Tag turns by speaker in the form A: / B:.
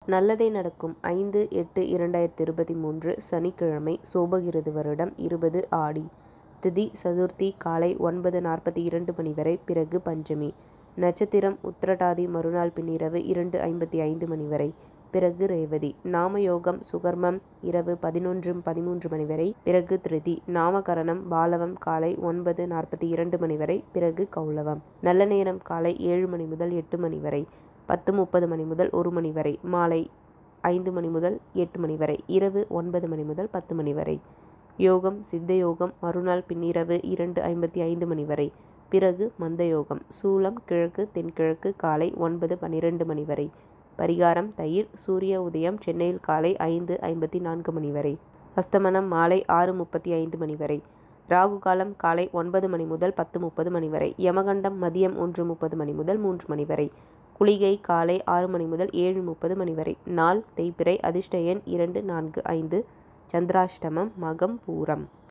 A: நல்லதே நடக்கும் ஐந்து எட்டு இரண்டாயிரத்தி இருபத்தி மூன்று சனிக்கிழமை சோபகிருது வருடம் இருபது ஆடி திதி சதுர்த்தி காலை ஒன்பது நாற்பத்தி இரண்டு மணி வரை பிறகு பஞ்சமி நட்சத்திரம் உத்திரட்டாதி மறுநாள் பின்னிரவு இரண்டு ஐம்பத்தி ஐந்து மணி வரை பிறகு ரேவதி நாமயோகம் சுகர்மம் இரவு பதினொன்று பதிமூன்று மணி வரை பிறகு திருதி நாமகரணம் பாலவம் காலை ஒன்பது நாற்பத்தி இரண்டு மணி வரை பிறகு கௌளவம் நல்ல நேரம் காலை ஏழு மணி முதல் எட்டு மணி வரை பத்து முப்பது மணி முதல் ஒரு மணி வரை மாலை ஐந்து மணி முதல் எட்டு மணி வரை இரவு ஒன்பது மணி முதல் பத்து மணி வரை யோகம் சித்த யோகம் மறுநாள் பின்னிரவு இரண்டு ஐம்பத்தி ஐந்து மணி வரை பிறகு மந்த யோகம் சூலம் கிழக்கு தென்கிழக்கு காலை ஒன்பது பன்னிரெண்டு மணி வரை பரிகாரம் தயிர் சூரிய உதயம் சென்னையில் காலை ஐந்து ஐம்பத்தி நான்கு மணி வரை அஸ்தமனம் மாலை ஆறு முப்பத்தி ஐந்து மணி வரை ராகு காலம் காலை ஒன்பது மணி முதல் பத்து முப்பது மணி வரை யமகண்டம் மதியம் ஒன்று முப்பது மணி முதல் மூன்று மணி வரை குளிகை காலை ஆறு மணி முதல் ஏழு முப்பது மணி வரை நாள் தேய்பிறை அதிர்ஷ்ட எண் இரண்டு நான்கு ஐந்து சந்திராஷ்டமம் மகம் பூரம்